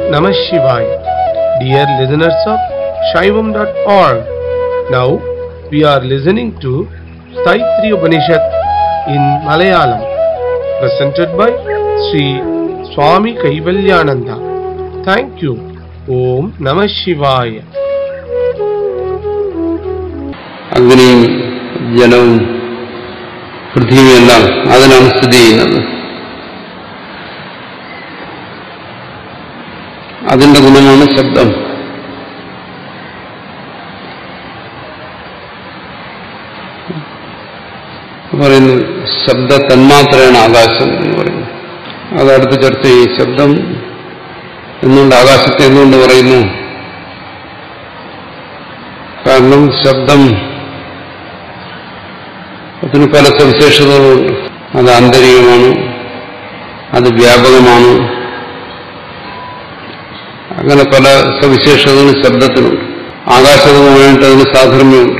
Namah Shivaya. Dear listeners of Shaivam.org, now we are listening to Staitri Upanishad in Malayalam, presented by Sri Swami Kaivalyananda. Thank you. Om Namah Shivaya. അഗ്നിയും ജലവും പൃഥ്വിയും എല്ലാം അതിനാണ് സ്ഥിതി ചെയ്യുന്നത് അതിന്റെ ഗുണമാണ് ശബ്ദം പറയുന്നു ശബ്ദ തന്മാത്രയാണ് ആകാശം എന്ന് പറയുന്നു അതടുത്ത് ചർച്ച ചെയ്യും ശബ്ദം എന്നുകൊണ്ട് ആകാശത്തെ എന്തുകൊണ്ട് പറയുന്നു കാരണം ശബ്ദം അതിന് പല സവിശേഷതകളുണ്ട് അത് ആന്തരികമാണ് അത് വ്യാപകമാണ് അങ്ങനെ പല സവിശേഷതകളും ശബ്ദത്തിനുണ്ട് ആകാശവുമായിട്ട് അതിന് സാധർമ്യമുണ്ട്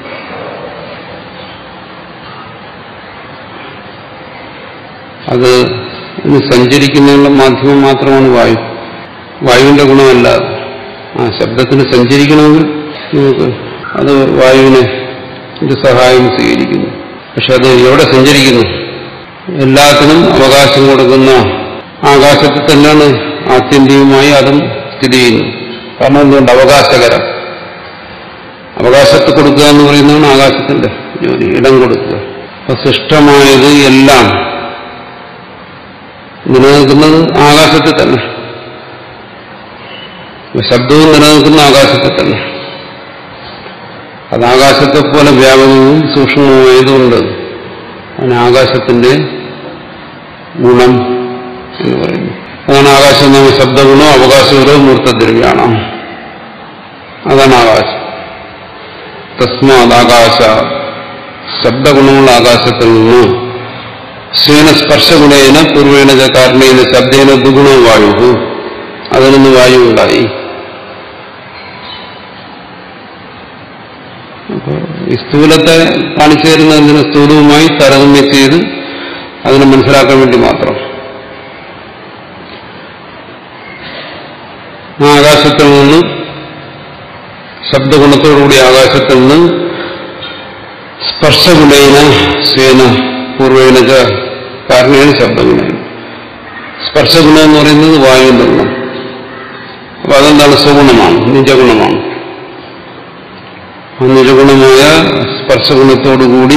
അത് ഇന്ന് സഞ്ചരിക്കുന്നതിനുള്ള മാധ്യമം മാത്രമാണ് വായു വായുവിന്റെ ഗുണമല്ല ആ ശബ്ദത്തിന് സഞ്ചരിക്കണമെങ്കിൽ നമുക്ക് അത് വായുവിനെ ഒരു സഹായം സ്വീകരിക്കുന്നു പക്ഷെ അത് എവിടെ സഞ്ചരിക്കുന്നു എല്ലാത്തിനും അവകാശം കൊടുക്കുന്ന ആകാശത്തിൽ തന്നെയാണ് ആത്യന്തികമായി അതും സ്ഥിതി ചെയ്യുന്നു കാരണം എന്തുകൊണ്ട് അവകാശകരം അവകാശത്ത് കൊടുക്കുക എന്ന് പറയുന്നതാണ് ആകാശത്തിന്റെ ജോലി ഇടം കൊടുക്കുക അപ്പൊ സൃഷ്ടമായത് എല്ലാം നിലനിൽക്കുന്നത് ആകാശത്തിൽ തന്നെ അപ്പൊ ശബ്ദവും നിലനിൽക്കുന്ന ആകാശത്തിൽ തന്നെ അത് ആകാശത്തെ പോലെ വ്യാപകവും സൂക്ഷ്മവുമായതുകൊണ്ട് അതിന് ആകാശത്തിന്റെ ഗുണം എന്ന് പറയുന്നു അതാണ് ആകാശം എന്ന ശബ്ദഗുണോ അവകാശഗുണോ മൂർത്തദ്രവ്യാണ് അതാണ് ആകാശം തസ്മാത് ആകാശ ശബ്ദഗുണമുള്ള ആകാശത്തിൽ നിന്ന് സ്വേന സ്പർശഗുണേന പൂർവേണ കാരണേന ശബ്ദേന ദുഗുണോ വായു അതിൽ നിന്ന് വായു ഉണ്ടായി അപ്പോൾ ഈ സ്ഥൂലത്തെ കാണിച്ചു തരുന്നതിന് സ്ഥൂലവുമായി താരതമ്യം ചെയ്ത് അതിനെ മനസ്സിലാക്കാൻ വേണ്ടി മാത്രം ആ ആകാശത്തിൽ നിന്ന് ശബ്ദഗുണത്തോടുകൂടി ആകാശത്തിൽ നിന്ന് സ്പർശഗുണേന സ്വേന പൂർവേണ കാരണേന ശബ്ദഗുണേന സ്പർശഗുണം എന്ന് പറയുന്നത് വായുവിന്റെ ഗുണം അപ്പൊ അതെന്താണ് സ്വഗുണമാണ് നിജഗുണമാണ് നിജഗുണമായ സ്പർശഗുണത്തോടുകൂടി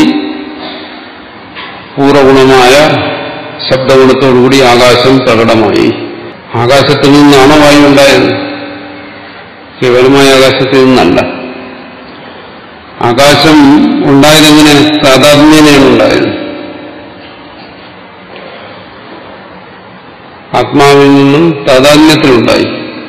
പൂർവഗുണമായ ശബ്ദഗുണത്തോടുകൂടി ആകാശം പ്രകടമായി ആകാശത്തിൽ നിന്നാണോ വായു ഉണ്ടായത് കേവലമായ ആകാശത്തിൽ നിന്നല്ല ആകാശം ഉണ്ടായതെങ്ങനെ താതാത്മ്യനെയാണ് ഉണ്ടായത് ആത്മാവിൽ നിന്നും താതാത്മ്യത്തിലുണ്ടായി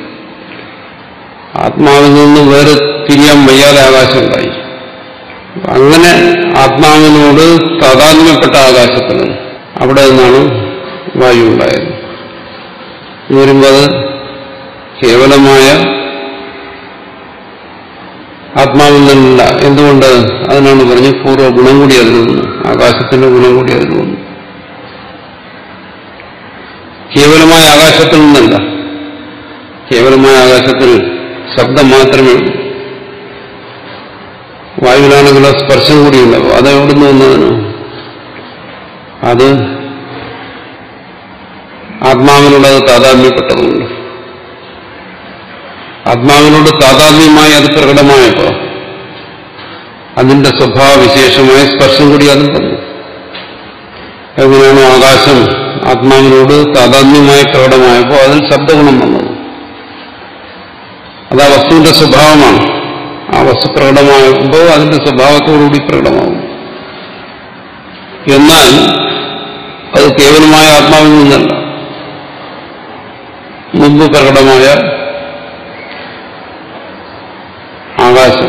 ആത്മാവിൽ നിന്ന് വേറെ തിരിയാൻ വയ്യാതെ ആകാശം ഉണ്ടായി അങ്ങനെ ആത്മാവിനോട് താതാത്മ്യപ്പെട്ട ആകാശത്തിൽ നിന്ന് അവിടെ നിന്നാണ് വായു ഉണ്ടായത് എന്ന് വരുമ്പോൾ അത് കേവലമായ ആത്മാവിൽ നിന്നല്ല എന്തുകൊണ്ട് അതിനാണ് പറഞ്ഞ് പൂർവ്വ ഗുണം കൂടി അതിൽ നിന്ന് ആകാശത്തിന്റെ ഗുണം കൂടി അതിൽ വന്നു കേവലമായ ആകാശത്തിൽ നിന്നല്ല കേവലമായ ആകാശത്തിൽ ശബ്ദം മാത്രമേ ഉള്ളൂ വായുവിലാണെങ്കിലോ സ്പർശം കൂടി ഉണ്ടാവും അത് എവിടുന്ന് വന്നതിന് അത് ആത്മാവിനോട് അത് താതാത്മ്യപ്പെട്ടതുകൊണ്ട് ആത്മാവിനോട് താതാത്മ്യമായി അത് പ്രകടമായപ്പോ അതിന്റെ സ്വഭാവവിശേഷമായ സ്പർശം കൂടി അതിൽ വന്നു എങ്ങനെയാണോ ആകാശം ആത്മാവിനോട് താതാത്മ്യമായി പ്രകടമായപ്പോൾ അതിൽ ശബ്ദഗുണം വന്നത് അത് ആ വസ്തുവിന്റെ സ്വഭാവമാണ് ആ വസ്തു പ്രകടമാകുമ്പോൾ അതിന്റെ സ്വഭാവത്തോടുകൂടി പ്രകടമാകും എന്നാൽ അത് കേവലമായ ആത്മാവിൽ നിന്നല്ല മുമ്പ് പ്രകടമായ ആകാശം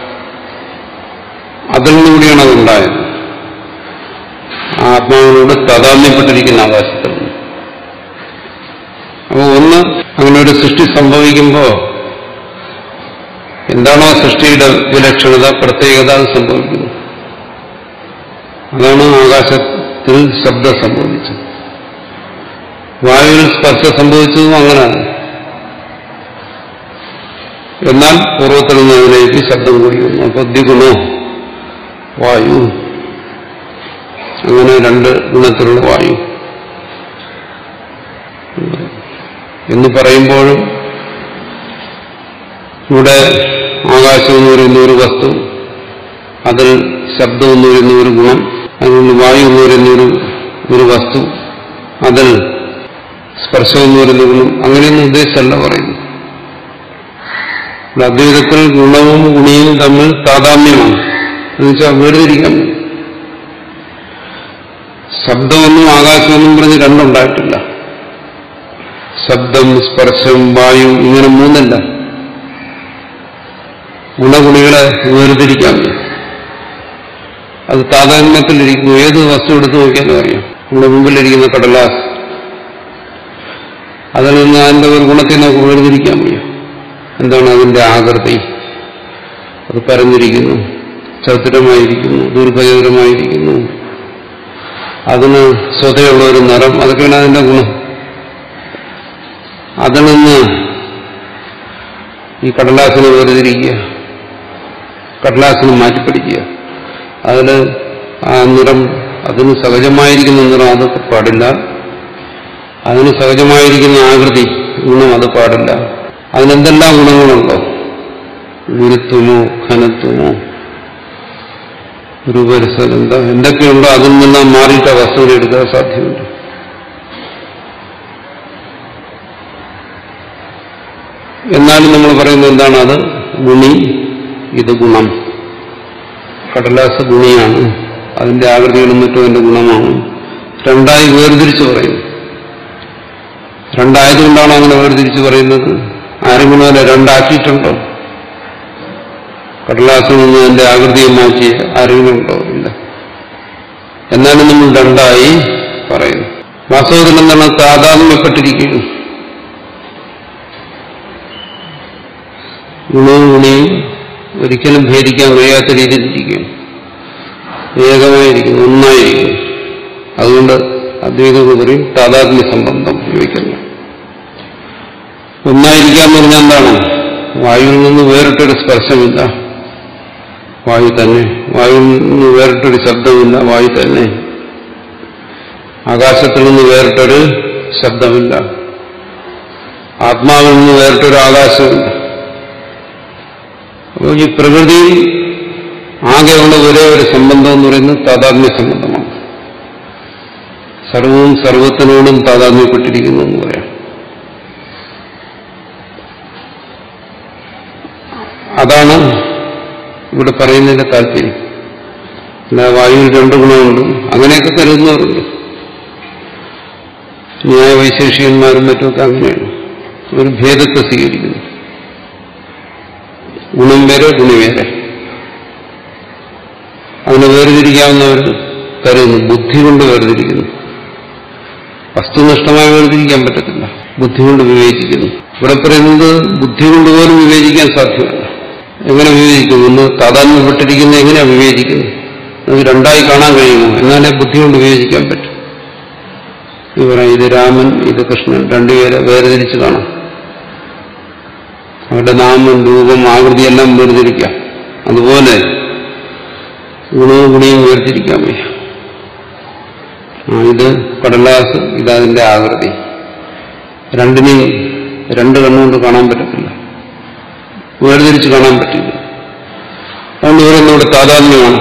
അതിൽ നിന്നുകൂടിയാണ് അതുണ്ടായത് ആത്മാവിനോട് താതാമ്യപ്പെട്ടിരിക്കുന്ന ആകാശത്തിൽ നിന്ന് അപ്പോൾ ഒന്ന് അങ്ങനെ ഒരു സൃഷ്ടി സംഭവിക്കുമ്പോൾ എന്താണോ സൃഷ്ടിയുടെ വിലക്ഷണത പ്രത്യേകത അത് സംഭവിക്കുന്നു അതാണ് ആകാശത്തിൽ ശബ്ദം സംഭവിച്ചത് വായുവിൽ സ്പർശം സംഭവിച്ചതും അങ്ങനെയാണ് എന്നാൽ പൂർവ്വത്തിൽ നിന്ന് അതിലേക്ക് ശബ്ദം കൂടി വന്നു അപ്പൊ ദ്വിഗുണോ വായു അങ്ങനെ രണ്ട് ഗുണത്തിലുള്ള വായു എന്ന് പറയുമ്പോഴും ഇവിടെ ആകാശം എന്ന് പറയുന്ന ഒരു വസ്തു അതിൽ ശബ്ദം എന്ന് പറയുന്ന ഒരു ഗുണം അതുകൊണ്ട് വായു എന്ന് പറയുന്ന ഒരു ഒരു വസ്തു അതിൽ സ്പർശം എന്ന് പറയുന്ന ഗുണം അങ്ങനെയൊന്നും ഉദ്ദേശിച്ചല്ല പറയുന്നു ഇവിടെ അദ്വൈതത്തിൽ ഗുണവും ഗുണിയും തമ്മിൽ താതാമ്യമാണ് എന്നുവെച്ചാൽ വേർതിരിക്കാൻ ശബ്ദമൊന്നും ആകാശമൊന്നും പറഞ്ഞ് രണ്ടുണ്ടായിട്ടില്ല ശബ്ദം സ്പർശം വായു ഇങ്ങനെ മൂന്നല്ല ഗുണഗുണികളെ വേർതിരിക്കാൻ അത് താതാത്മ്യത്തിലിരിക്കുന്നു ഏത് വസ്തു എടുത്തു നോക്കിയാലും അറിയാം നമ്മുടെ മുമ്പിലിരിക്കുന്ന കടലാസ് അതിൽ നിന്ന് അതിന്റെ ഒരു ഗുണത്തെ നമുക്ക് വേർതിരിക്കാൻ വയ്യ എന്താണ് അതിന്റെ ആകൃതി അത് പരന്നിരിക്കുന്നു ചതുരമായിരിക്കുന്നു ദീർഘചതുരമായിരിക്കുന്നു അതിന് സ്വതയുള്ള ഒരു നിറം അതൊക്കെയാണ് അതിന്റെ ഗുണം അതിൽ നിന്ന് ഈ കടലാസിനെ വേർതിരിക്കുക കടലാസിനെ മാറ്റിപ്പിടിക്കുക അതിൽ ആ നിറം അതിന് സഹജമായിരിക്കുന്ന നിറം അത് പാടില്ല അതിന് സഹജമായിരിക്കുന്ന ആകൃതി ഗുണം അത് പാടില്ല അതിനെന്തെല്ലാം ഗുണങ്ങളുണ്ടോ ഗുരുത്വമോ ഘനത്വമോ രൂപരസലെന്താ എന്തൊക്കെയുണ്ടോ അതിൽ നിന്നെല്ലാം മാറിയിട്ട് ആ വസ്തുവിനെ എടുക്കാൻ സാധ്യമുണ്ട് എന്നാലും നമ്മൾ പറയുന്നത് എന്താണ് അത് ഗുണി ഇത് ഗുണം കടലാസ് ഗുണിയാണ് അതിന്റെ ആകൃതികളും മറ്റും അതിന്റെ ഗുണമാണ് രണ്ടായി വേർതിരിച്ച് പറയുന്നു രണ്ടായതുകൊണ്ടാണ് അങ്ങനെ വേർതിരിച്ച് പറയുന്നത് ആരെങ്കിലും അതിനെ രണ്ടാക്കിയിട്ടുണ്ടോ കടലാസിൽ നിന്ന് അതിന്റെ ആകൃതിയെ മാറ്റി ആരെങ്കിലും ഉണ്ടോ ഇല്ല എന്നാലും നമ്മൾ രണ്ടായി പറയുന്നു വാസ്തവത്തിൽ എന്താണ് താതാത്മ്യപ്പെട്ടിരിക്കുന്നു ഗുണവും ഗുണിയും ഒരിക്കലും ഭേദിക്കാൻ കഴിയാത്ത രീതിയിൽ ഇരിക്കുകയാണ് ഏകമായിരിക്കുന്നു ഒന്നായിരിക്കുന്നു അതുകൊണ്ട് അദ്വൈതം പറയും താതാത്മ്യ സംബന്ധം ഉപയോഗിക്കുന്നു ഒന്നായിരിക്കാൻ പറഞ്ഞാൽ എന്താണ് വായുവിൽ നിന്ന് വേറിട്ടൊരു സ്പർശമില്ല വായു തന്നെ വായുവിൽ നിന്ന് വേറിട്ടൊരു ശബ്ദമില്ല വായു തന്നെ ആകാശത്തിൽ നിന്ന് വേറിട്ടൊരു ശബ്ദമില്ല ആത്മാവിൽ നിന്ന് വേറിട്ടൊരു ആകാശമില്ല അപ്പോൾ ഈ പ്രകൃതി ആകെയുള്ള ഒരേ ഒരു സംബന്ധം എന്ന് പറയുന്നത് താതാത്മ്യ സംബന്ധമാണ് സർവവും സർവത്തിനോടും താതാത്മ്യപ്പെട്ടിരിക്കുന്നു എന്ന് പറയാം അതാണ് ഇവിടെ പറയുന്നതിന്റെ താല്പര്യം അല്ല വായുവിൽ രണ്ട് ഗുണമുണ്ട് അങ്ങനെയൊക്കെ കരുതുന്നവരുണ്ട് ന്യായ വൈശേഷികന്മാരും മറ്റുമൊക്കെ അങ്ങനെയാണ് ഒരു ഭേദത്തെ സ്വീകരിക്കുന്നു ഗുണം വേറെ ഗുണി വേറെ അതിനെ വേർതിരിക്കാവുന്നവർ കരുതുന്നു ബുദ്ധി കൊണ്ട് വേർതിരിക്കുന്നു വസ്തുനിഷ്ഠമായി വേർതിരിക്കാൻ പറ്റത്തില്ല ബുദ്ധി കൊണ്ട് വിവേചിക്കുന്നു ഇവിടെ പറയുന്നത് ബുദ്ധി കൊണ്ട് പോലും വിവേചിക്കാൻ സാധ്യമല്ല എങ്ങനെ വിവേചിക്കുന്നു ഒന്ന് താതാത്മ്യപ്പെട്ടിരിക്കുന്ന എങ്ങനെയാണ് വിവേചിക്കുന്നത് അത് രണ്ടായി കാണാൻ കഴിയുമോ എന്നാലേ ബുദ്ധി കൊണ്ട് വിവേചിക്കാൻ പറ്റും ഈ പറയാം ഇത് രാമൻ ഇത് കൃഷ്ണൻ രണ്ടുപേരെ വേർതിരിച്ച് കാണാം അവരുടെ നാമം രൂപം ആകൃതിയെല്ലാം വേർതിരിക്കാം അതുപോലെ ഗുണവും ഗുണിയും വേർതിരിക്കാൻ വയ്യ ആ ഇത് കടലാസ് ഇതതിന്റെ ആകൃതി രണ്ടിനെയും രണ്ട് കണ്ണുകൊണ്ട് കാണാൻ പറ്റത്തില്ല വേർതിരിച്ച് കാണാൻ പറ്റില്ല അതുകൊണ്ട് പറയുന്നവിടെ താതാത്മ്യമാണ്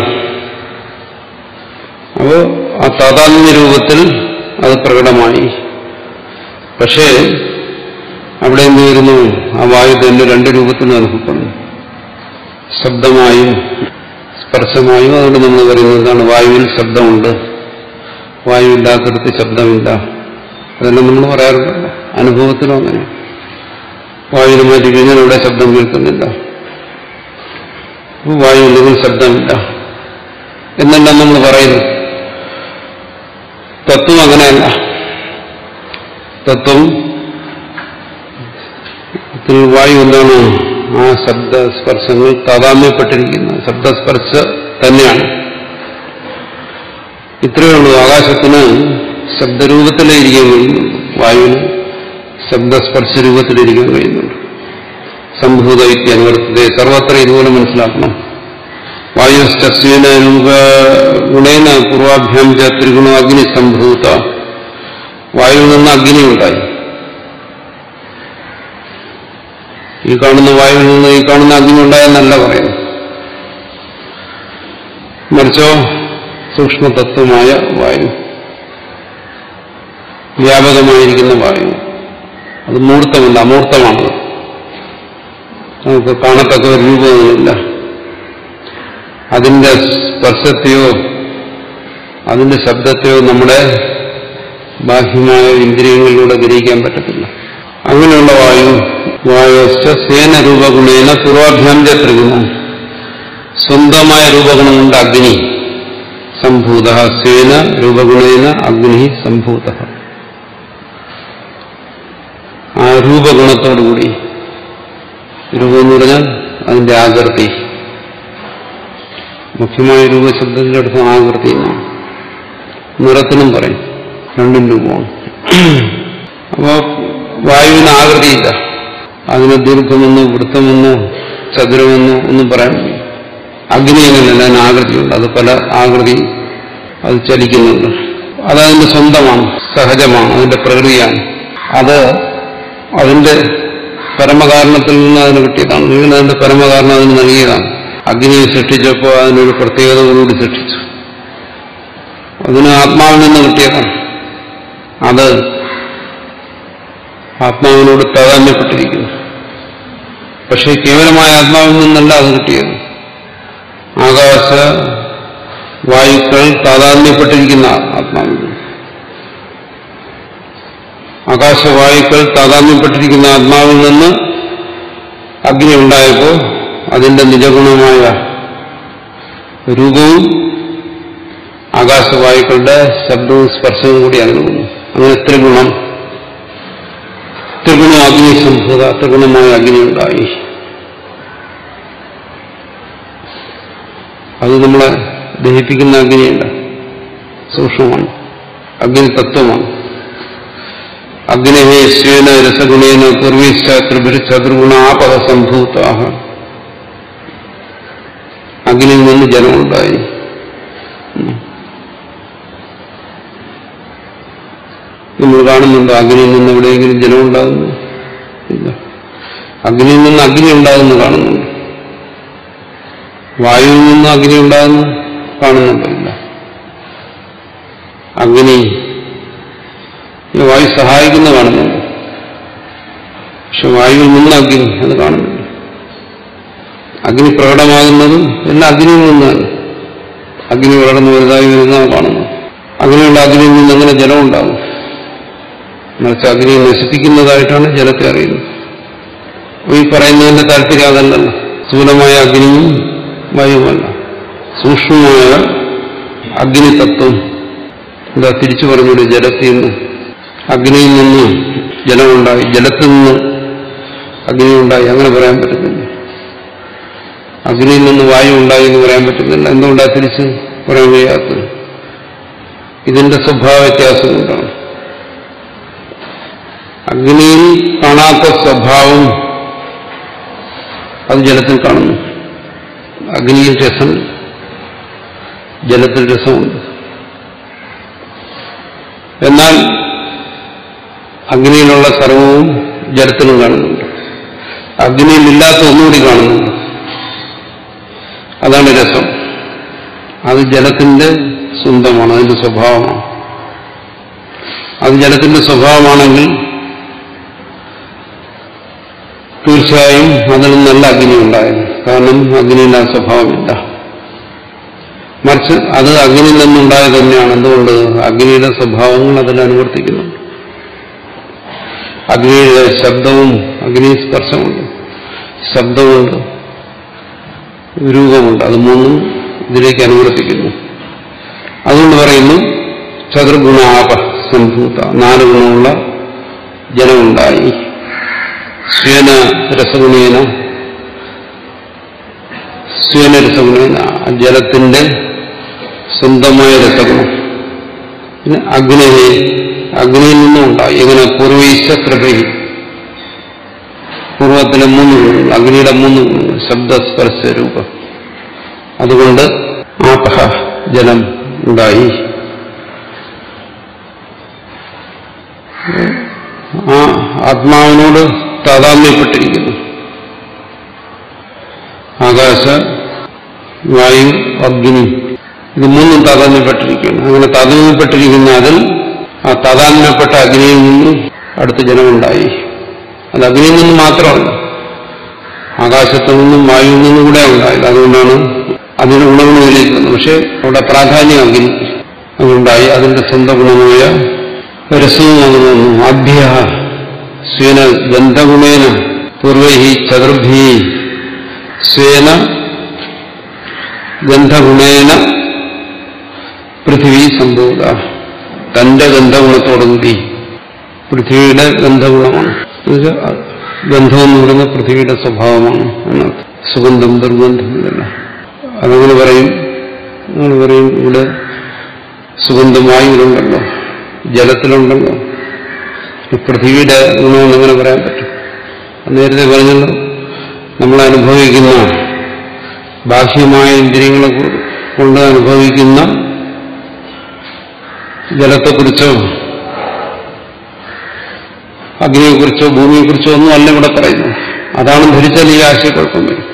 അപ്പോ ആ താതാത്മ്യ രൂപത്തിൽ അത് പ്രകടമായി പക്ഷേ അവിടെ എന്ത് വരുന്നു ആ വായു തന്നെ രണ്ട് രൂപത്തിലും അനുഭവപ്പെടുന്നു ശബ്ദമായും സ്പർശമായും അതുകൊണ്ട് നമ്മൾ പറയുന്നത് എന്താണ് വായുവിൽ ശബ്ദമുണ്ട് വായു ഇല്ലാത്തടത്ത് ശബ്ദമില്ല അതെല്ലാം നമ്മൾ പറയാറുണ്ട് അനുഭവത്തിലും അങ്ങനെ വായുവിനെ മാറ്റി കഴിഞ്ഞാൽ ഇവിടെ ശബ്ദം കേൾക്കുന്നില്ല അപ്പോൾ വായു ഇല്ലെങ്കിൽ ശബ്ദമില്ല എന്നെല്ലാം നമ്മൾ പറയുന്നു തത്വം അങ്ങനെയല്ല തത്വം ഇതിൽ വായു എന്താണ് ആ ശബ്ദസ്പർശങ്ങൾ താതാമ്യപ്പെട്ടിരിക്കുന്ന ശബ്ദസ്പർശ തന്നെയാണ് ഇത്രയേ ഉള്ളൂ ആകാശത്തിന് ശബ്ദരൂപത്തിലേ ഇരിക്കാൻ കഴിയുന്നുണ്ട് വായുവിന് ശബ്ദസ്പർശ രൂപത്തിലിരിക്കാൻ കഴിയുന്നുണ്ട് സംഭൂത ഇത്യനുവർത്തത സർവത്ര ഇതുപോലെ മനസ്സിലാക്കണം വായുശ്ചസ്വേന രൂപ ഗുണേന പൂർവാഭ്യാം ച ത്രിഗുണ അഗ്നി സംഭൂത വായുവിൽ നിന്ന് അഗ്നി ഉണ്ടായി ഈ കാണുന്ന വായുവിൽ നിന്ന് ഈ കാണുന്ന അഗ്നി ഉണ്ടായെന്നല്ല പറയുന്നു മറിച്ചോ സൂക്ഷ്മതത്വമായ വായു വ്യാപകമായിരിക്കുന്ന വായു അത് മൂർത്തമല്ല അമൂർത്തമാണ് നമുക്ക് കാണത്തക്ക ഒരു രൂപമൊന്നുമില്ല അതിന്റെ സ്പർശത്തെയോ അതിന്റെ ശബ്ദത്തെയോ നമ്മുടെ ബാഹ്യമായ ഇന്ദ്രിയങ്ങളിലൂടെ ഗ്രഹിക്കാൻ പറ്റത്തില്ല അങ്ങനെയുള്ള വായു വായുശ്ച സേന രൂപഗുണേന പൂർവാഭ്യാന്ത ത്രിഗുണം സ്വന്തമായ രൂപഗുണം കൊണ്ട് അഗ്നി സംഭൂത സേന രൂപഗുണേന അഗ്നി സംഭൂത ആ രൂപഗുണത്തോടുകൂടി രൂപം എന്ന് പറഞ്ഞാൽ അതിന്റെ ആകൃതി മുഖ്യമായ രൂപശബ്ദത്തിന്റെ അടുത്ത് ആകൃതി എന്നാണ് നിറത്തിനും പറയും രണ്ടും രൂപമാണ് അപ്പോൾ വായുവിന് ആകൃതിയില്ല അതിന് ദീർഘമെന്നോ വൃത്തമെന്നോ ചതുരമെന്നോ ഒന്നും പറയാൻ വയ്യ. അഗ്നി അങ്ങനെയല്ല അതിന് ആകൃതിയുണ്ട് അത് പല ആകൃതി അത് ചലിക്കുന്നുണ്ട് അതതിന്റെ സ്വന്തമാണ് സഹജമാണ് അതിന്റെ പ്രകൃതിയാണ് അത് അതിന്റെ പരമകാരണത്തിൽ നിന്ന് അതിന് കിട്ടിയതാണ് വീണ് അതിന്റെ പരമകാരണം അതിന് നൽകിയതാണ് അഗ്നിയെ സൃഷ്ടിച്ചപ്പോൾ അതിനൊരു പ്രത്യേകതകളോട് സൃഷ്ടിച്ചു അതിന് ആത്മാവിൽ നിന്ന് കിട്ടിയതാണ് അത് ആത്മാവിനോട് താതാമ്യപ്പെട്ടിരിക്കുന്നു പക്ഷേ കേവലമായ ആത്മാവിൽ നിന്നല്ല അത് കിട്ടിയത് ആകാശ വായുക്കൾ താതാത്മ്യപ്പെട്ടിരിക്കുന്ന ആത്മാവിൽ നിന്ന് ആകാശവായുക്കൾ താതാത്മ്യപ്പെട്ടിരിക്കുന്ന ആത്മാവിൽ നിന്ന് അഗ്നി ഉണ്ടായപ്പോൾ അതിന്റെ നിജഗുണമായ രൂപവും ആകാശവായുക്കളുടെ ശബ്ദവും സ്പർശവും കൂടി അതിന് വന്നു അങ്ങനെ ത്രിഗുണം ത്രിഗുണം അഗ്നി സംഭൂത ത്രിഗുണമായ അഗ്നി ഉണ്ടായി അത് നമ്മളെ ദഹിപ്പിക്കുന്ന അഗ്നിയുണ്ട് സൂക്ഷ്മമാണ് അഗ്നി തത്വമാണ് അഗ്നിഹേ ശ്വേന രസഗുണേന പൂർവീശ്ചാതൃഭിർചതുർഗുണ ആപഹ സംഭൂതാഹ അഗ്നിയിൽ നിന്ന് ജലമുണ്ടായി നമ്മൾ കാണുന്നുണ്ടോ അഗ്നിയിൽ നിന്ന് എവിടെയെങ്കിലും ജലമുണ്ടാകുന്നു ഇല്ല അഗ്നിയിൽ നിന്ന് അഗ്നി ഉണ്ടാകുന്നു കാണുന്നുണ്ട് വായുവിൽ നിന്ന് അഗ്നി ഉണ്ടാകുന്നു കാണുന്നുണ്ടോ ഇല്ല അഗ്നി ഈ വായു സഹായിക്കുന്ന കാണുന്നുണ്ട് പക്ഷെ വായുവിൽ നിന്ന് അഗ്നി അത് കാണുന്നുണ്ട് അഗ്നി പ്രകടമാകുന്നതും എല്ലാം അഗ്നിയിൽ നിന്നാണ് അഗ്നി വളർന്നു വലുതായി വരുന്നതാണ് കാണുന്നത് അങ്ങനെയുള്ള അഗ്നിയിൽ നിന്ന് എങ്ങനെ ജലം ഉണ്ടാകും മറിച്ച് അഗ്നിയെ നശിപ്പിക്കുന്നതായിട്ടാണ് ജലത്തെ അറിയുന്നത് അപ്പൊ ഈ പറയുന്നതിന്റെ താല്പര്യം അതല്ലല്ലോ സ്ഥൂലമായ അഗ്നിയും വായുവല്ല സൂക്ഷ്മമായ അഗ്നിതത്വം എന്താ തിരിച്ചു പറഞ്ഞൂടെ ജലത്തിൽ നിന്ന് അഗ്നിയിൽ നിന്ന് ജലമുണ്ടായി ജലത്തിൽ നിന്ന് അഗ്നി ഉണ്ടായി അങ്ങനെ പറയാൻ പറ്റുന്നില്ല അഗ്നിയിൽ നിന്ന് വായു ഉണ്ടായി എന്ന് പറയാൻ പറ്റുന്നില്ല എന്തുകൊണ്ടാ തിരിച്ച് പറയാൻ കഴിയാത്തത് ഇതിന്റെ സ്വഭാവ വ്യത്യാസം കൊണ്ടാണ് അഗ്നിയിൽ കാണാത്ത സ്വഭാവം അത് ജലത്തിൽ കാണുന്നു അഗ്നിയിൽ രസം ജലത്തിൽ രസമുണ്ട് എന്നാൽ അഗ്നിയിലുള്ള സർവവും ജലത്തിലും കാണുന്നുണ്ട് അഗ്നിയിലില്ലാത്ത ഒന്നുകൂടി കാണുന്നുണ്ട് അതാണ് രസം അത് ജലത്തിന്റെ സ്വന്തമാണ് അതിന്റെ സ്വഭാവമാണ് അത് ജലത്തിന്റെ സ്വഭാവമാണെങ്കിൽ തീർച്ചയായും അതിൽ നല്ല അഗ്നി ഉണ്ടായിരുന്നു കാരണം അഗ്നിയിൽ ആ സ്വഭാവമില്ല മറിച്ച് അത് അഗ്നിയിൽ നിന്നുണ്ടായത് തന്നെയാണ് എന്തുകൊണ്ട് അഗ്നിയുടെ സ്വഭാവങ്ങൾ അതിൽ അനുവർത്തിക്കുന്നുണ്ട് അഗ്നിയുടെ ശബ്ദവും അഗ്നി സ്പർശമുണ്ട് ശബ്ദമുണ്ട് രൂപമുണ്ട് അത് മൂന്നും ഇതിലേക്ക് അനുവർത്തിക്കുന്നു അതുകൊണ്ട് പറയുന്നു ചതുർഗുണാപ സംഭൂത നാല് ഗുണമുള്ള ജലമുണ്ടായി സ്വേന രസഗുണേന സ്വേന രസഗുണേന ആ ജലത്തിന്റെ സ്വന്തമായ രസഗുണം പിന്നെ അഗ്നിയെ അഗ്നിയിൽ നിന്നും ഉണ്ടായി എങ്ങനെ പൂർവീശ പ്രഭി പൂർവത്തിൽ രൂപത്തിലെ മൂന്ന് ഗുണങ്ങൾ അഗ്നിയുടെ മൂന്ന് ഗുണങ്ങൾ ശബ്ദസ്പർശ രൂപം അതുകൊണ്ട് ആപഹ ജലം ഉണ്ടായി ആ ആത്മാവിനോട് താതാമ്യപ്പെട്ടിരിക്കുന്നു ആകാശ വായു അഗ്നി ഇത് മൂന്നും താതാമ്യപ്പെട്ടിരിക്കുകയാണ് അങ്ങനെ താതാമ്യപ്പെട്ടിരിക്കുന്ന അതിൽ ആ താതാമ്യപ്പെട്ട അഗ്നിയിൽ നിന്നും അടുത്ത ജനമുണ്ടായി അത് അഗ്നിയിൽ നിന്നും മാത്രമല്ല ആകാശത്തു നിന്നും വായുവിൽ നിന്നും കൂടെ ഉണ്ടായത് അതുകൊണ്ടാണ് അതിന് ഗുണങ്ങൾ വിലയിരുത്തുന്നത് പക്ഷെ അവിടെ പ്രാധാന്യം അഗ്നി അതുണ്ടായി അതിന്റെ സ്വന്തം ഗുണമായ രസവും അത് വന്നു ആഭ്യ സ്വേന ഗന്ധഗുണേന പൂർവൈ ചതുർഭി സ്വേന ഗന്ധഗുണേന പൃഥിവി സംഭൂത തന്റെ ഗന്ധഗുണത്തോടുകൂടി പൃഥ്വിയുടെ ഗന്ധഗുണമാണ് എന്നുവെച്ചാൽ ഗന്ധം എന്ന് പറയുന്നത് പൃഥ്വിയുടെ സ്വഭാവമാണ് എന്നർത്ഥം സുഗന്ധം ദുർഗന്ധം ഇതെല്ലാം അതങ്ങനെ പറയും അങ്ങനെ പറയും ഇവിടെ സുഗന്ധം വായുവിലുണ്ടല്ലോ ജലത്തിലുണ്ടല്ലോ ഈ പൃഥ്വിയുടെ ഗുണമെന്ന് എങ്ങനെ പറയാൻ പറ്റും അത് നേരത്തെ പറഞ്ഞല്ലോ നമ്മൾ അനുഭവിക്കുന്ന ബാഹ്യമായ ഇന്ദ്രിയങ്ങളെ കൊണ്ട് അനുഭവിക്കുന്ന ജലത്തെക്കുറിച്ചോ അഗ്നിയെക്കുറിച്ചോ ഭൂമിയെക്കുറിച്ചോ ഒന്നും അല്ല ഇവിടെ പറയുന്നത് അതാണ് ധരിച്ചാൽ ഈ ആശയക്കുഴപ്പം വരും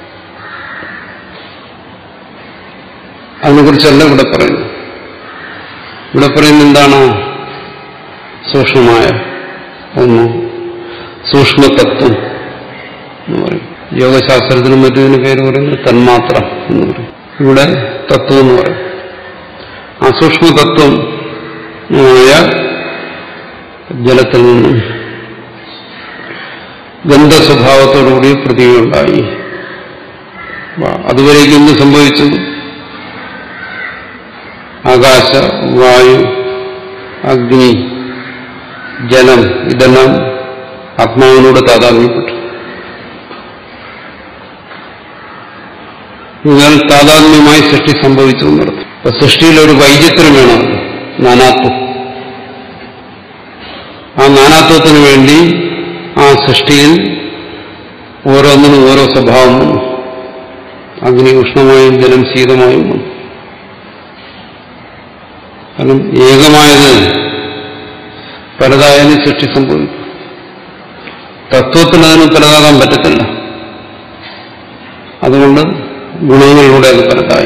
അതിനെക്കുറിച്ചല്ല ഇവിടെ പറയുന്നത് ഇവിടെ പറയുന്നത് എന്താണ് സൂക്ഷ്മമായ ഒന്ന് സൂക്ഷ്മതത്വം എന്ന് പറയും യോഗശാസ്ത്രത്തിനും മറ്റൊരു പേര് പറയുന്നത് തന്മാത്ര എന്ന് പറയും ഇവിടെ തത്വം എന്ന് പറയും ആ സൂക്ഷ്മതത്വം ആയ ജലത്തിൽ നിന്നും ഗന്ധസ്വഭാവത്തോടുകൂടി പ്രതിയുണ്ടായി അതുവരേക്കും എന്ത് സംഭവിച്ചു ആകാശ വായു അഗ്നി ജലം ഇതെല്ലാം ആത്മാവിനോട് താതാത്മ്യപ്പെട്ടു എന്നാൽ താതാത്മ്യമായി സൃഷ്ടി സംഭവിച്ചു എന്നർത്ഥം അപ്പൊ സൃഷ്ടിയിൽ ഒരു വൈചിത്രം വേണം നാനാത്വം ആ നാനാത്വത്തിന് വേണ്ടി ആ സൃഷ്ടിയിൽ ഓരോന്നിനും ഓരോ സ്വഭാവം വന്നു അഗ്നി ഉഷ്ണമായും ജലം ശീതമായും വന്നു കാരണം ഏകമായത് പലതായാലും സൃഷ്ടി സംഭവിക്കും തത്വത്തിന് അതിന് പലതാകാൻ പറ്റത്തില്ല അതുകൊണ്ട് ഗുണങ്ങളിലൂടെ അത് പലതായി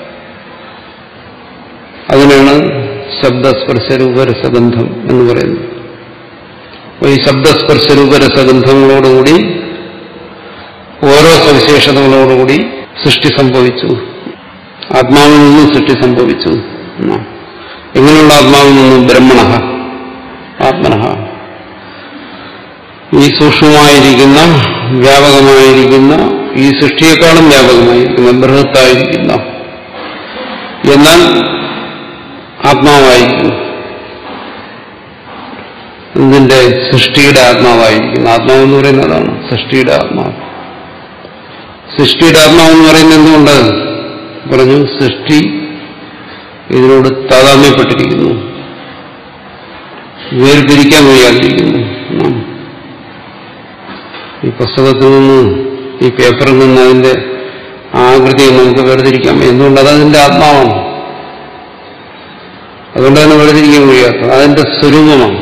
അതിനാണ് ശബ്ദസ്പർശ രൂപരസഗന്ധം എന്ന് പറയുന്നത് അപ്പോൾ ഈ ശബ്ദസ്പർശ രൂപരസഗന്ധങ്ങളോടുകൂടി ഓരോ സവിശേഷതകളോടുകൂടി സൃഷ്ടി സംഭവിച്ചു ആത്മാവിൽ നിന്നും സൃഷ്ടി സംഭവിച്ചു എന്നാണ് എങ്ങനെയുള്ള ആത്മാവിൽ നിന്നും ബ്രഹ്മണ ആത്മന ഈ സൂക്ഷ്മമായിരിക്കുന്ന വ്യാപകമായിരിക്കുന്ന ഈ സൃഷ്ടിയെക്കാളും വ്യാപകമായിരിക്കുന്ന ബൃഹത്തായിരിക്കുന്ന എന്നാൽ ആത്മാവായിരിക്കുന്നു ഇതിന്റെ സൃഷ്ടിയുടെ ആത്മാവായിരിക്കുന്നു ആത്മാവെന്ന് പറയുന്നത് അതാണ് സൃഷ്ടിയുടെ ആത്മാവ് സൃഷ്ടിയുടെ ആത്മാവെന്ന് പറയുന്നത് എന്തുകൊണ്ട് പറഞ്ഞു സൃഷ്ടി ഇതിനോട് താതാമ്യപ്പെട്ടിരിക്കുന്നു വേർതിരിക്കാൻ വയ്യാതിരിക്കുന്നു എന്നാണ്. ഈ പുസ്തകത്തിൽ നിന്ന് ഈ പേപ്പറിൽ നിന്ന് അതിന്റെ ആകൃതിയെ നമുക്ക് വേർതിരിക്കാം എന്തുകൊണ്ട് അതതിന്റെ ആത്മാവാണ് അതുകൊണ്ട് തന്നെ വേർതിരിക്കാൻ കഴിയാത്തത് അതിന്റെ സ്വരൂപമാണ്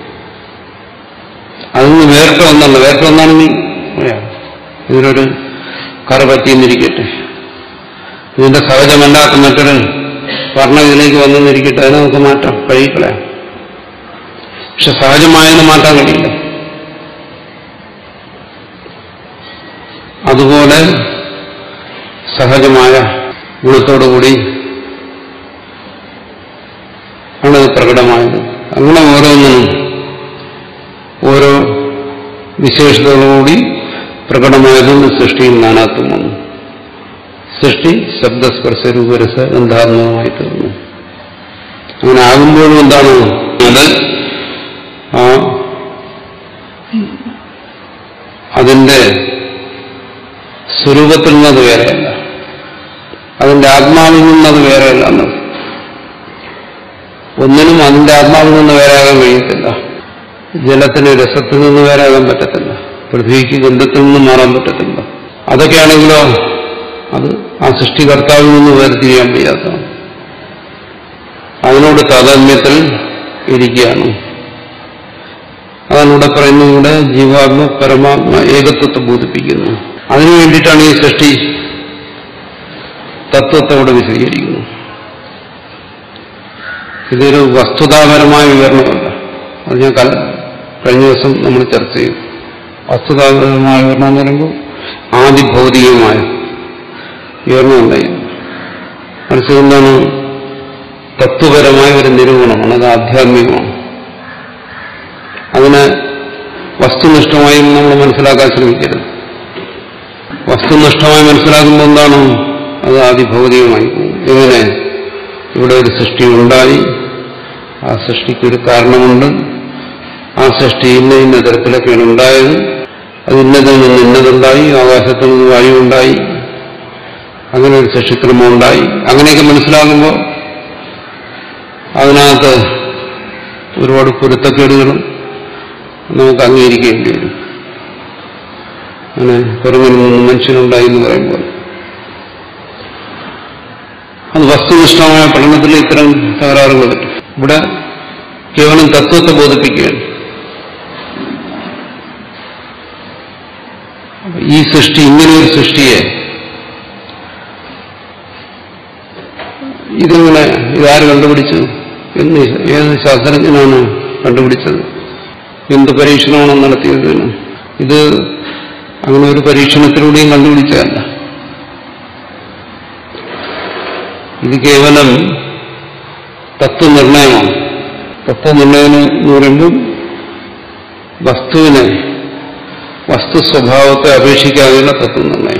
അതിൽ നിന്ന് വേറിട്ട ഒന്നല്ല വേറിട്ട ഒന്നാണെങ്കിൽ പറയാം. ഇതിനൊരു കറ പറ്റിയെന്നിരിക്കട്ടെ ഇതിന്റെ സഹജമല്ലാത്ത മറ്റൊരു വർണ്ണം ഇതിലേക്ക് വന്നെന്നിരിക്കട്ടെ അതിനെ നമുക്ക് മാറ്റാം കഴുകിക്കളയാം പക്ഷെ സഹജമായതിനെ മാറ്റാൻ കഴിയില്ല അതുപോലെ സഹജമായ ഗുണത്തോടുകൂടി ആണ് ഇത് പ്രകടമായത് അങ്ങനെ ഓരോന്നിനും ഓരോ വിശേഷതകളോടുകൂടി പ്രകടമായതെന്ന് സൃഷ്ടിയിൽ നാനാത്വം വന്നു സൃഷ്ടി ശബ്ദസ്പർശ രൂപരസ ഗന്ധാത്മകമായി തീർന്നു അങ്ങനെ ആകുമ്പോഴും എന്താണ് അത് ആ അതിന്റെ സ്വരൂപത്തിൽ നിന്നത് വേറെയല്ല അതിന്റെ ആത്മാവിൽ നിന്നത് വേറെയല്ല എന്നത് ഒന്നിനും അതിന്റെ ആത്മാവിൽ നിന്ന് വേറെയാകാൻ കഴിയത്തില്ല ജലത്തിന് രസത്തിൽ നിന്ന് വേറെയാകാൻ പറ്റത്തില്ല പൃഥ്വിക്ക് ഗന്ധത്തിൽ നിന്ന് മാറാൻ പറ്റത്തില്ല അതൊക്കെയാണെങ്കിലോ അത് ആ സൃഷ്ടികർത്താവിൽ നിന്ന് വേർതിരിയാൻ വയ്യാത്തതാണ് അതിനോട് താതാത്മ്യത്തിൽ ഇരിക്കുകയാണ് അതാണ് ഇവിടെ പറയുന്നത് ഇവിടെ ജീവാത്മ പരമാത്മ ഏകത്വത്തെ ബോധിപ്പിക്കുന്നു അതിനു വേണ്ടിയിട്ടാണ് ഈ സൃഷ്ടി തത്വത്തെ ഇവിടെ വിശദീകരിക്കുന്നു ഇതൊരു വസ്തുതാപരമായ വിവരണമല്ല അത് ഞാൻ കല- കഴിഞ്ഞ ദിവസം നമ്മൾ ചർച്ച ചെയ്തു വസ്തുതാപരമായ വിവരണം എന്ന് പറയുമ്പോൾ ആദിഭൗതികമായ വിവരണമല്ല ഇത് മറിച്ച് എന്താണ് തത്വപരമായ ഒരു നിരൂപണമാണ് അത് ആധ്യാത്മികമാണ് അതിനെ വസ്തുനിഷ്ഠമായും നമ്മൾ മനസ്സിലാക്കാൻ ശ്രമിക്കരുത് വസ്തുനിഷ്ഠമായി മനസ്സിലാക്കുമ്പോൾ എന്താണ് അത് ആദിഭൗതികമായി പോകും എങ്ങനെ ഇവിടെ ഒരു സൃഷ്ടി ഉണ്ടായി ആ സൃഷ്ടിക്ക് ഒരു കാരണമുണ്ട് ആ സൃഷ്ടി ഇന്ന ഇന്ന തരത്തിലൊക്കെയാണ് ഉണ്ടായത് അത് ഇന്നതിൽ നിന്ന് ഇന്നതുണ്ടായി ആകാശത്തിൽ നിന്ന് വായുണ്ടായി അങ്ങനെ ഒരു സൃഷ്ടിക്രമം ഉണ്ടായി അങ്ങനെയൊക്കെ മനസ്സിലാകുമ്പോൾ അതിനകത്ത് ഒരുപാട് പൊരുത്തക്കേടുകളും നമുക്ക് അംഗീകരിക്കേണ്ടി വരും അങ്ങനെ കുരങ്ങനിൽ നിന്ന് മനുഷ്യനുണ്ടായി എന്ന് പറയുമ്പോൾ അത് വസ്തുനിഷ്ഠമായ പഠനത്തിൽ ഇത്തരം തകരാറുകൾ പറ്റും ഇവിടെ കേവലം തത്വത്തെ ബോധിപ്പിക്കുകയാണ് അപ്പൊ ഈ സൃഷ്ടി ഇങ്ങനെ ഒരു സൃഷ്ടിയെ ഇതെങ്ങനെ ഇതാര് കണ്ടുപിടിച്ചു എന്ന് ഏത് ശാസ്ത്രജ്ഞനാണ് കണ്ടുപിടിച്ചത് എന്ത് പരീക്ഷണമാണ് നടത്തിയതിന് ഇത് അങ്ങനെ ഒരു പരീക്ഷണത്തിലൂടെയും കണ്ടുപിടിച്ചതല്ല ഇത് കേവലം തത്വനിർണയമാണ് തത്വനിർണയം എന്ന് പറയുമ്പോൾ വസ്തുവിനെ വസ്തു സ്വഭാവത്തെ അപേക്ഷിക്കാതെയുള്ള തത്വനിർണയം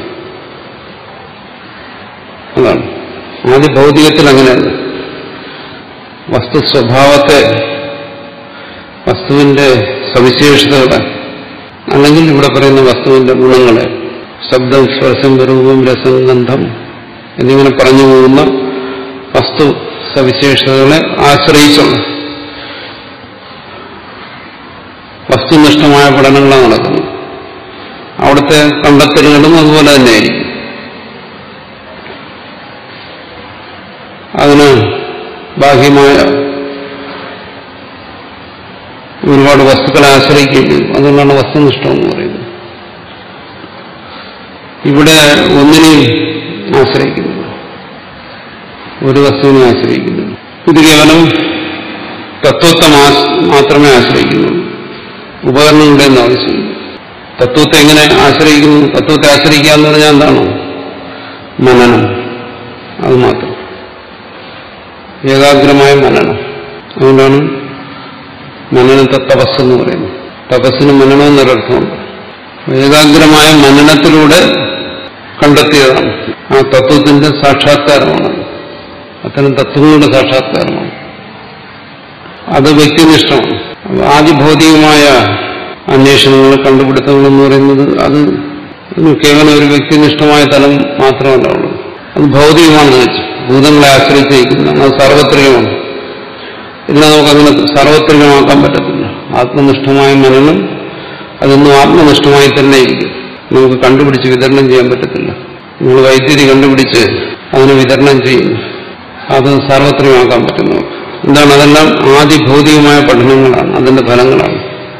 അതാണ് ആദ്യ ഭൗതികത്തിൽ അങ്ങനെയല്ല വസ്തു സ്വഭാവത്തെ വസ്തുവിന്റെ സവിശേഷതകളെ അല്ലെങ്കിൽ ഇവിടെ പറയുന്ന വസ്തുവിന്റെ ഗുണങ്ങളെ ശബ്ദം സ്പർശം രൂപം രസം ഗന്ധം എന്നിങ്ങനെ പറഞ്ഞു പോകുന്ന വസ്തു സവിശേഷതകളെ ആശ്രയിച്ചുള്ള വസ്തുനിഷ്ഠമായ പഠനങ്ങളാണ് നടക്കുന്നത് അവിടുത്തെ കണ്ടെത്തലുകളും അതുപോലെ തന്നെയായിരിക്കും അതിന് ബാഹ്യമായ ഒരുപാട് വസ്തുക്കളെ ആശ്രയിക്കേണ്ടി വരും അതുകൊണ്ടാണ് വസ്തുനിഷ്ഠം എന്ന് പറയുന്നത് ഇവിടെ ഒന്നിനെയും ആശ്രയിക്കുന്നില്ല ഒരു വസ്തുവിനെ ആശ്രയിക്കുന്നില്ല ഇത് കേവലം തത്വത്തെ മാസ്- മാത്രമേ ആശ്രയിക്കുന്നുള്ളൂ ഉപകരണങ്ങളുടെ ഒന്നും ആവശ്യമില്ല തത്വത്തെ എങ്ങനെ ആശ്രയിക്കുന്നു തത്വത്തെ ആശ്രയിക്കുക എന്ന് പറഞ്ഞാൽ എന്താണ് മനനം അത് മാത്രം ഏകാഗ്രമായ മനനം അതുകൊണ്ടാണ് മനനത്തെ തപസ് എന്ന് പറയുന്നത് തപസ്സിന് മനനം എന്നൊരർത്ഥമുണ്ട് ഏകാഗ്രമായ മനനത്തിലൂടെ കണ്ടെത്തിയതാണ് ആ തത്വത്തിന്റെ സാക്ഷാത്കാരമാണ് അത്തരം തത്വങ്ങളുടെ സാക്ഷാത്കാരമാണ് അത് വ്യക്തിനിഷ്ഠമാണ് അപ്പൊ ആദിഭൗതികമായ അന്വേഷണങ്ങൾ കണ്ടുപിടുത്തങ്ങൾ എന്ന് പറയുന്നത് അത് ഒരു കേവലം ഒരു വ്യക്തിനിഷ്ഠമായ തലം മാത്രമല്ല ഉള്ളത് അത് ഭൗതികമാണെന്ന് വെച്ചു ഭൂതങ്ങളെ ആശ്രയിച്ചിരിക്കുന്നതാണ് അത് സാർവത്രികമാണ് ഇതിനെ നമുക്കങ്ങനെ സാർവത്രികമാക്കാൻ പറ്റത്തില്ല ആത്മനിഷ്ഠമായ മനനം അതൊന്നും ആത്മനിഷ്ഠമായി തന്നെ ഇരിക്കും നമുക്ക് കണ്ടുപിടിച്ച് വിതരണം ചെയ്യാൻ പറ്റത്തില്ല നമ്മൾ വൈദ്യുതി കണ്ടുപിടിച്ച് അതിനെ വിതരണം ചെയ്യുന്നു അത് സാർവത്രികമാക്കാൻ പറ്റും നമുക്ക് എന്താണ് അതെല്ലാം ആദിഭൗതികമായ പഠനങ്ങളാണ് അതിന്റെ ഫലങ്ങളാണ്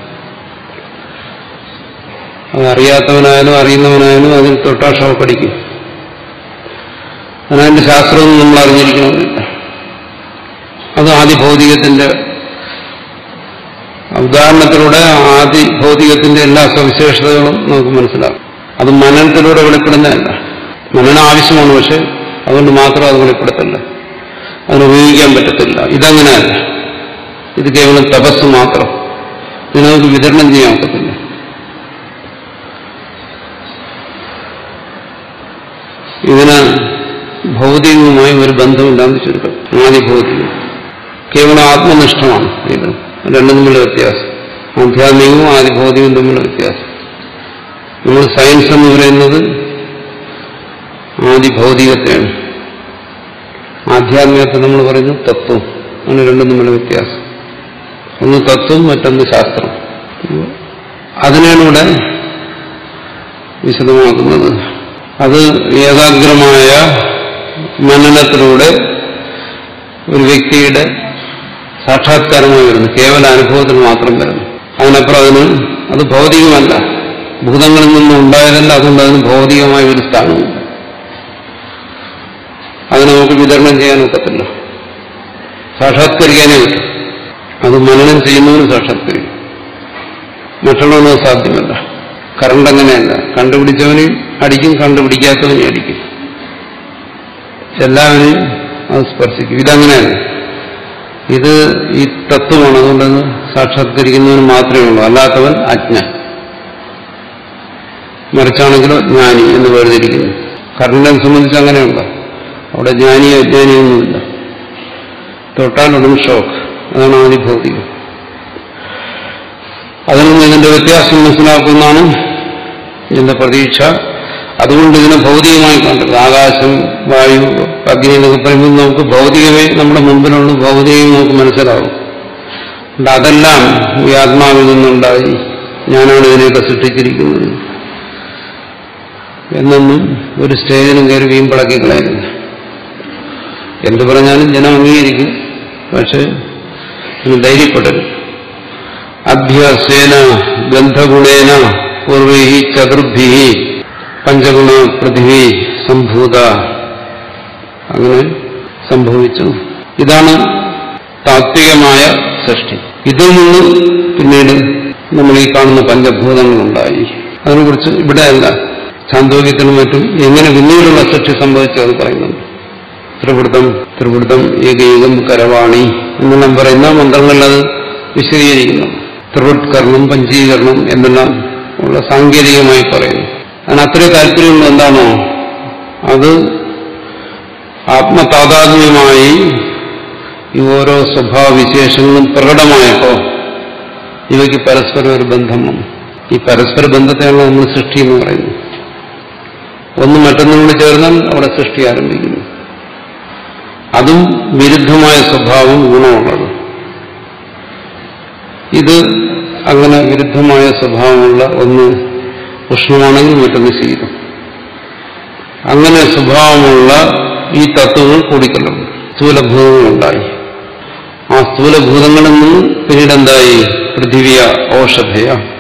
അത് അറിയാത്തവനായാലും അറിയുന്നവനായാലും അതിൽ തൊട്ടാക്ഷമ പഠിക്കും അതിന്റെ ശാസ്ത്രമൊന്നും നമ്മൾ അറിഞ്ഞിരിക്കണമെന്നില്ല അത് ആദിഭൗതികത്തിന്റെ ഉദാഹരണത്തിലൂടെ ആദിഭൗതികത്തിന്റെ എല്ലാ സവിശേഷതകളും നമുക്ക് മനസ്സിലാക്കും അത് മനനത്തിലൂടെ വെളിപ്പെടുന്നതല്ല മനനം ആവശ്യമാണ് പക്ഷെ അതുകൊണ്ട് മാത്രം അത് വെളിപ്പെടുത്തല്ല അതിന് ഉപയോഗിക്കാൻ പറ്റത്തില്ല ഇതങ്ങനെയല്ല ഇത് കേവലം തപസ് മാത്രം ഇത് നമുക്ക് വിതരണം ചെയ്യാൻ ഒക്കത്തില്ല ഇതിന് ഭൗതികവുമായി ഒരു ബന്ധമില്ലാന്ന് ചുരുക്കം ആദിഭൗതികം കേവലം ആത്മനിഷ്ഠമാണ് ഇത് രണ്ടും തമ്മിലുള്ള വ്യത്യാസം ആധ്യാത്മികവും ആദിഭൗതികവും തമ്മിലുള്ള വ്യത്യാസം നമ്മൾ സയൻസ് എന്ന് പറയുന്നത് ആദിഭൗതികത്തെയാണ് ആധ്യാത്മികത്തെ നമ്മൾ പറയുന്നു തത്വം അങ്ങനെ രണ്ടും തമ്മിലുള്ള വ്യത്യാസം ഒന്ന് തത്വം മറ്റൊന്ന് ശാസ്ത്രം അതിനാണ് ഇവിടെ വിശദമാക്കുന്നത് അത് ഏകാഗ്രമായ മനനത്തിലൂടെ ഒരു വ്യക്തിയുടെ സാക്ഷാത്കാരമായി വരുന്നു കേവല അനുഭവത്തിൽ മാത്രം വരുന്നു അതിനപ്പുറം അതിന് അത് ഭൗതികമല്ല ഭൂതങ്ങളിൽ നിന്നും ഉണ്ടായതല്ല അതുകൊണ്ട് അതിന് ഭൗതികമായ ഒരു സ്ഥാനമുണ്ട് അത് നമുക്ക് വിതരണം ചെയ്യാൻ ഒക്കത്തില്ല സാക്ഷാത്കരിക്കാനേ പറ്റും അത് മനനം ചെയ്യുന്നവന് സാക്ഷാത്കരിക്കും മറ്റുള്ളവന് സാധ്യമല്ല കറണ്ട് അങ്ങനെയല്ല കണ്ടുപിടിച്ചവന് അടിക്കും കണ്ടുപിടിക്കാത്തവനെ അടിക്കും എല്ലാവരെയും അത് സ്പർശിക്കും ഇതങ്ങനെയല്ല ഇത് ഈ തത്വമാണ് അതുകൊണ്ട് സാക്ഷാത്കരിക്കുന്നവന് മാത്രമേ ഉള്ളൂ അല്ലാത്തവൻ അജ്ഞ മറിച്ചാണെങ്കിലോ ജ്ഞാനി എന്ന് വേർതിരിക്കുന്നു കർണനെ സംബന്ധിച്ച് അങ്ങനെയുണ്ട് അവിടെ ജ്ഞാനിയോ അജ്ഞാനിയൊന്നുമില്ല തൊട്ടാലുടൻ ഷോക്ക് അതാണ് ആദിഭൗതികം അതിൽ നിന്ന് ഇതിന്റെ വ്യത്യാസം മനസ്സിലാക്കുന്നതാണ് ഇതിന്റെ പ്രതീക്ഷ അതുകൊണ്ട് ഇതിനെ ഭൗതികമായി കണ്ടത് ആകാശം വായു അഗ്നി എന്നൊക്കെ പറയുമ്പോൾ നമുക്ക് ഭൗതികമേ നമ്മുടെ മുമ്പിലുള്ള ഭൗതികം നമുക്ക് മനസ്സിലാവും അതുകൊണ്ട് അതെല്ലാം ഈ ആത്മാവിൽ നിന്നുണ്ടായി ഞാനാണ് ഇതിനെയൊക്കെ സൃഷ്ടിച്ചിരിക്കുന്നത് എന്നൊന്നും ഒരു സ്റ്റേജിലും കയറി വീമ്പിളക്കി കളയരുത് എന്ത് പറഞ്ഞാലും ജനം അംഗീകരിക്കും പക്ഷെ ഇതിന് ധൈര്യപ്പെടരുത് അഭ്യാസേന ഗന്ധഗുണേന പൂർവൈ ചതുർഭി പഞ്ചഗുണ പൃഥിവി സംഭൂത അങ്ങനെ സംഭവിച്ചു ഇതാണ് താത്വികമായ സൃഷ്ടി ഇതിൽ നിന്ന് പിന്നീട് നമ്മൾ ഈ കാണുന്ന പഞ്ചഭൂതങ്ങളുണ്ടായി അതിനെക്കുറിച്ച് ഇവിടെയല്ല ചാന്തോക്യത്തിനും മറ്റും എങ്ങനെ പിന്നീടുള്ള സൃഷ്ടി സംഭവിച്ചു അത് പറയുന്നുണ്ട് ത്രിവൃത്തം ത്രിവൃത്തം ഏകയുഗം കരവാണി എന്നെല്ലാം പറയുന്ന മന്ത്രങ്ങളിൽ അത് വിശദീകരിക്കുന്നു ത്രിവൃത്കരണം പഞ്ചീകരണം എന്നെല്ലാം ഉള്ള സാങ്കേതികമായി പറയുന്നു അതിന് അത്ര താല്പര്യമുള്ള എന്താണോ അത് ആത്മതാതാത്മ്യമായി ഈ ഓരോ സ്വഭാവവിശേഷങ്ങളും പ്രകടമായപ്പോ ഇവയ്ക്ക് പരസ്പരം ഒരു ബന്ധം വന്നു ഈ പരസ്പര ബന്ധത്തെയാണ് നമ്മൾ സൃഷ്ടി എന്ന് പറയുന്നത് ഒന്ന് മറ്റൊന്നിനോട് ചേർന്നാൽ അവിടെ സൃഷ്ടി ആരംഭിക്കുന്നു അതും വിരുദ്ധമായ സ്വഭാവം ഗുണമുള്ളത് ഇത് അങ്ങനെ വിരുദ്ധമായ സ്വഭാവമുള്ള ഒന്ന് ഉഷ്ണമാണെങ്കിൽ മറ്റൊന്ന് ശീതം അങ്ങനെ സ്വഭാവമുള്ള ഈ തത്വങ്ങൾ കൂടിക്കലർന്നു സ്ഥൂലഭൂതങ്ങളുണ്ടായി ആ സ്ഥൂലഭൂതങ്ങളിൽ നിന്ന് പിന്നീട് എന്തായി പൃഥിവിയ ഔഷധയ